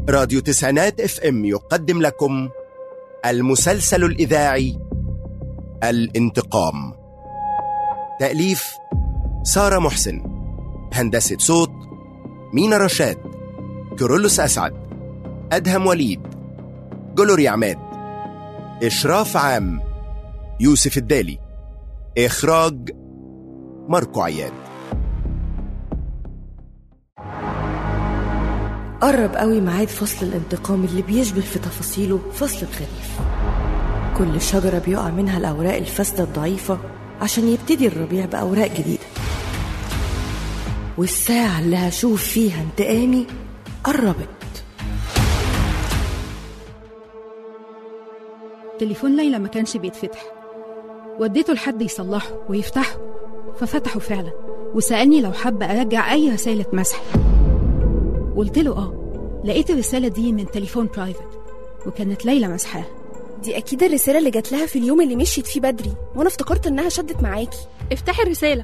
راديو تسعينات اف ام يقدم لكم المسلسل الإذاعي الانتقام تأليف سارة محسن هندسة صوت مينا رشاد كيرلس أسعد أدهم وليد جلوري عماد إشراف عام يوسف الدالي إخراج ماركو عياد قرب قوي ميعاد فصل الانتقام اللي بيشبه في تفاصيله فصل الخريف كل شجرة بيقع منها الأوراق الفاسدة الضعيفة عشان يبتدي الربيع بأوراق جديدة والساعة اللي هشوف فيها انتقامي قربت تليفون ليلى ما كانش بيتفتح وديته لحد يصلحه ويفتحه ففتحه فعلا وسألني لو حابة أرجع أي رسالة مسح قلت له آه لقيت الرسالة دي من تليفون برايفت وكانت ليلى مسحاها دي اكيد الرساله اللي جات لها في اليوم اللي مشيت فيه بدري وانا افتكرت انها شدت معاكي افتحي الرسالة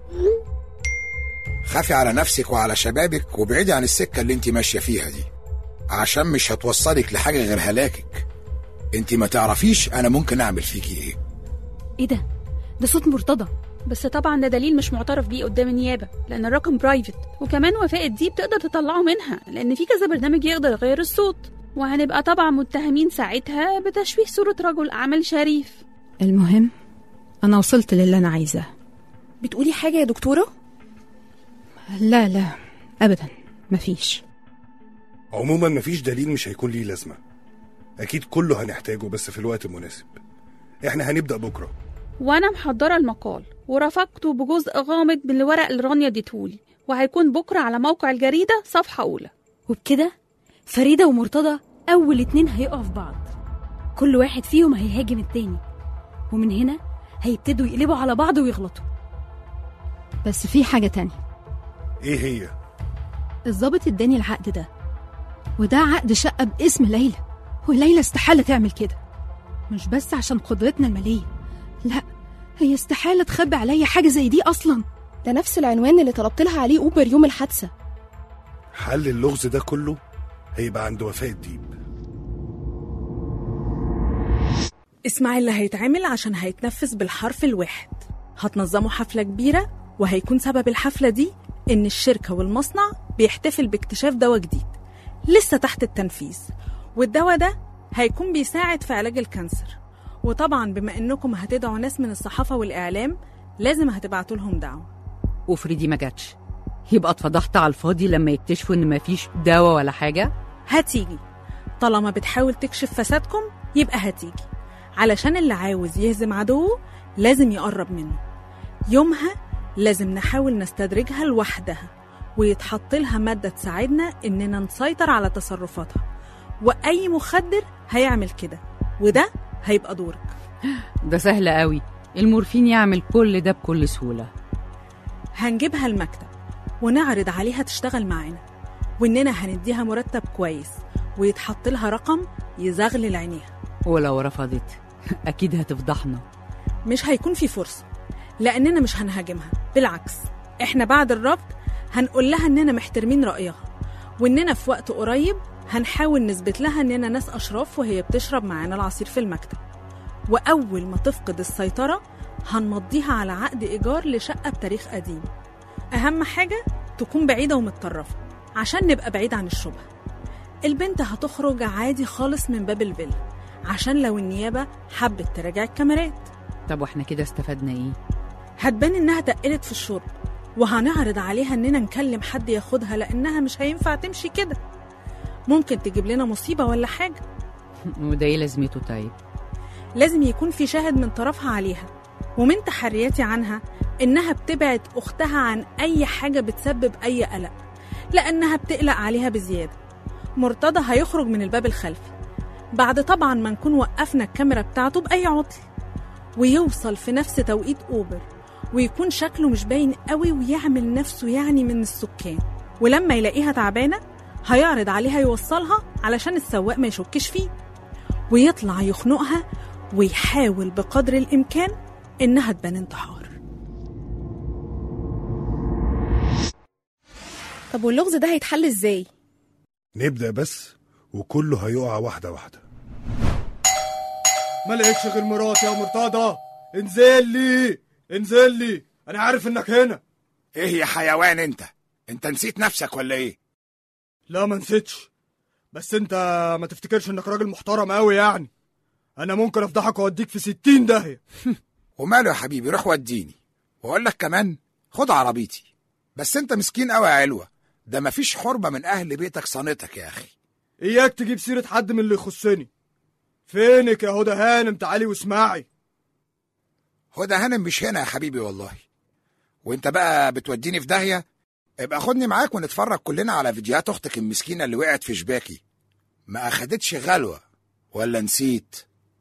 خافي على نفسك وعلى شبابك وابعدي عن السكة اللي انت ماشية فيها دي عشان مش هتوصلك لحاجة غير هلاكك انت ما تعرفيش انا ممكن اعمل فيكي ايه ايه ده ده صوت مرتضى بس طبعا ده دليل مش معترف بيه قدام النيابة لأن الرقم برايفت وكمان وفاء دي بتقدر تطلعه منها لأن في كذا برنامج يقدر يغير الصوت وهنبقى طبعا متهمين ساعتها بتشويه صورة رجل أعمال شريف المهم أنا وصلت للي أنا عايزاه بتقولي حاجه يا دكتوره لا لا أبدا مفيش عموما مفيش دليل مش هيكون ليه لازمة أكيد كله هنحتاجه بس في الوقت المناسب إحنا هنبدأ بكرة وأنا محضرة المقال ورافقته بجزء غامض من الورق اللي رانيا اديتهولي وهيكون بكرة على موقع الجريدة صفحة أولى وبكده فريدة ومرتضى أول اتنين هيقعوا في بعض كل واحد فيهم هيهاجم التاني ومن هنا هيبتدوا يقلبوا على بعض ويغلطوا بس في حاجة تانية إيه هي؟ الظابط اداني العقد ده وده عقد شقة باسم ليلى وليلى استحالة تعمل كده مش بس عشان قدرتنا المالية لا هي استحالة تخبي عليا حاجة زي دي أصلا ده نفس العنوان اللي طلبت لها عليه اوبر يوم الحادثه حل اللغز ده كله هيبقى عند وفاء الديب اسمعي اللي هيتعمل عشان هيتنفذ بالحرف الواحد هتنظموا حفلة كبيرة وهيكون سبب الحفلة دي إن الشركة والمصنع بيحتفل باكتشاف دواء جديد لسه تحت التنفيذ والدواء ده هيكون بيساعد في علاج الكانسر وطبعا بما إنكم هتدعوا ناس من الصحافة والإعلام لازم هتبعتوا لهم دعوة وفريدي ما جاتش يبقى اتفضحت على الفاضي لما يكتشفوا ان مفيش دواء ولا حاجه هتيجي طالما بتحاول تكشف فسادكم يبقى هتيجي علشان اللي عاوز يهزم عدوه لازم يقرب منه يومها لازم نحاول نستدرجها لوحدها ويتحط لها مادة تساعدنا إننا نسيطر على تصرفاتها وأي مخدر هيعمل كده وده هيبقى دورك ده سهل قوي المورفين يعمل كل ده بكل سهوله هنجيبها المكتب ونعرض عليها تشتغل معانا وإننا هنديها مرتب كويس ويتحط لها رقم يزغلل عينيها ولو رفضت اكيد هتفضحنا مش هيكون في فرصة لأننا مش هنهاجمها بالعكس إحنا بعد الرفض هنقول لها إننا محترمين رأيها وإننا في وقت قريب هنحاول نثبت لها إننا ناس أشراف وهي بتشرب معانا العصير في المكتب وأول ما تفقد السيطرة هنمضيها على عقد إيجار لشقة بتاريخ قديم أهم حاجة تكون بعيدة ومتطرفة عشان نبقى بعيد عن الشبهة البنت هتخرج عادي خالص من باب الفيلا عشان لو النيابة حبت تراجع الكاميرات طب واحنا كده استفدنا ايه هتبان إنها تقلت في الشرب وهنعرض عليها إننا نكلم حد ياخدها لأنها مش هينفع تمشي كده ممكن تجيب لنا مصيبة ولا حاجة وده ايه لازمته طيب لازم يكون في شاهد من طرفها عليها ومن تحرياتي عنها إنها بتبعد أختها عن أي حاجة بتسبب أي قلق لأنها بتقلق عليها بزيادة مرتضى هيخرج من الباب الخلفي بعد طبعا ما نكون وقفنا الكاميرا بتاعته بأي عطل ويوصل في نفس توقيت أوبر ويكون شكله مش باين قوي ويعمل نفسه يعني من السكان ولما يلاقيها تعبانة هيعرض عليها يوصلها علشان السواق ما يشكش فيه ويطلع يخنقها ويحاول بقدر الإمكان إنها تبان انتحار طب واللغز ده هيتحل ازاي نبدأ بس وكله هيقع واحدة واحدة ما لقيتش غير مراتي يا مرتضى انزل لي انزل لي انا عارف انك هنا ايه يا حيوان انت انت نسيت نفسك ولا ايه لا ما نسيتش بس انت ما تفتكرش انك راجل محترم قوي يعني انا ممكن افضحك واوديك في ستين داهية وماله يا حبيبي روح وديني واقول لك كمان خد عربيتي بس انت مسكين قوي يا علوة ده مفيش حرمة من اهل بيتك صانتك يا اخي اياك تجيب سيرة حد من اللي يخصني فينك يا هدى هانم تعالي واسمعي هدى هانم مش هنا يا حبيبي والله وانت بقى بتوديني في داهية ابقى خدني معاك ونتفرج كلنا على فيديوهات اختك المسكينة اللي وقعت في شباكي ما اخدتش غلوة ولا نسيت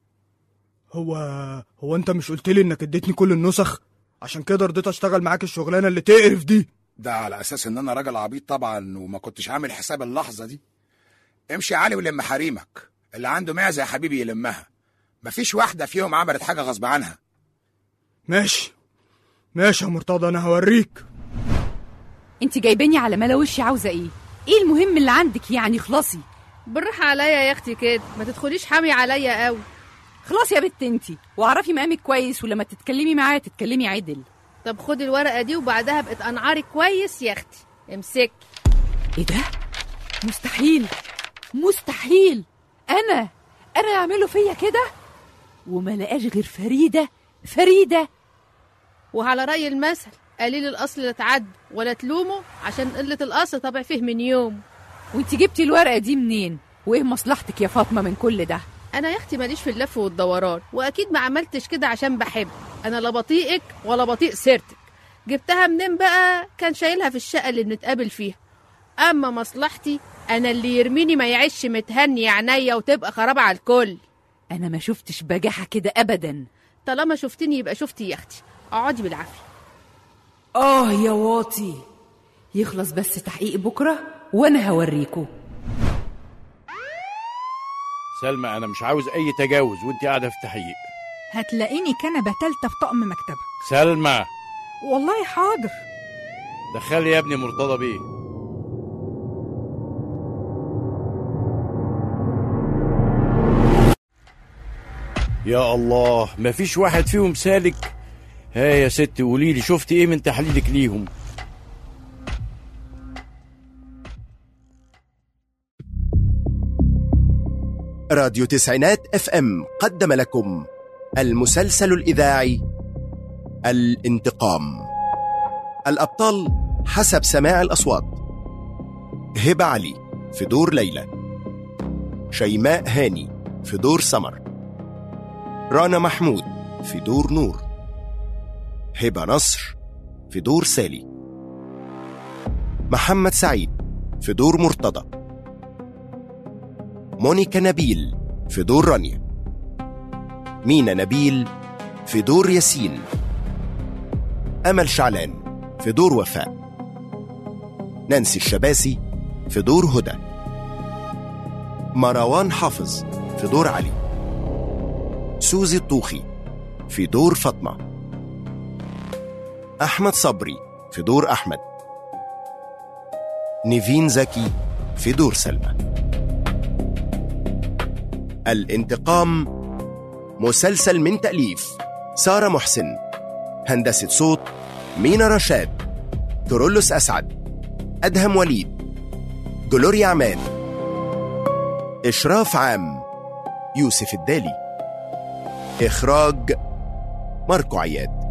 هو هو انت مش قلت لي انك اديتني كل النسخ عشان كده رضيت اشتغل معاك الشغلانه اللي تقرف دي ده على اساس ان انا راجل عبيط طبعا وما كنتش عامل حساب اللحظة دي امشي يا علي ولم حريمك اللي عنده معزة يا حبيبي يلمها مفيش واحدة فيهم عملت حاجة غصب عنها ماشي ماشي يا مرتضى انا هوريك انت جايباني على ملا وشي عاوزه ايه ايه المهم اللي عندك يعني خلاصي بالراحة عليا يا اختي كده ما تدخليش حامي عليا قوي خلاص يا بت انتي واعرفي مقامك كويس ولما تتكلمي معايا تتكلمي عدل طب خدي الورقة دي وبعدها بقت انعاري كويس يا اختي امسكي ايه ده مستحيل مستحيل انا انا يعملوا فيا كده وما لقاش غير فريده فريده وعلى رأي المثل قليل الأصل لا تعد ولا تلومه عشان قلة الأصل طبع فيه من يوم وانت جبتي الورقه دي منين وايه مصلحتك يا فاطمه من كل ده أنا يا أختي ماليش في اللف والدوران وأكيد ما عملتش كده عشان بحب أنا لا بطيئك ولا بطيء سيرتك جبتها منين بقى كان شايلها في الشقة اللي بنتقابل فيها أما مصلحتي أنا اللي يرميني ما يعيش متهني يا عينيا وتبقى خراب على الكل انا ما شفتش بجاحه كده ابدا طالما شفتني يبقى شفتي يا أختي اقعدي بالعافية اه يا واطي يخلص بس تحقيق بكره وانا هوريكوا سلمى انا مش عاوز اي تجاوز وانت قاعده في تحقيق هتلاقيني كنبة تالتة في طقم مكتبك سلمى والله حاضر دخلي يا ابني مرتضى بيه يا الله مفيش واحد فيهم سالك ها يا ست قولي لي شفت ايه من تحليلك ليهم راديو تسعينات اف ام قدم لكم المسلسل الاذاعي الانتقام الابطال حسب سماع الاصوات هبه علي في دور ليلى شيماء هاني في دور سمر رنا محمود في دور نور هبه نصر في دور سالي محمد سعيد في دور مرتضى مونيكا نبيل في دور رانيا مينا نبيل في دور ياسين أمل شعلان في دور وفاء نانسي الشباسي في دور هدى مروان حافظ في دور علي سوزي الطوخي في دور فاطمة أحمد صبري في دور أحمد نيفين زكي في دور سلمى الانتقام مسلسل من تأليف سارة محسن هندسة صوت مينا رشاد كورولوس أسعد أدهم وليد جلوريا عمان إشراف عام يوسف الدالي إخراج ماركو عياد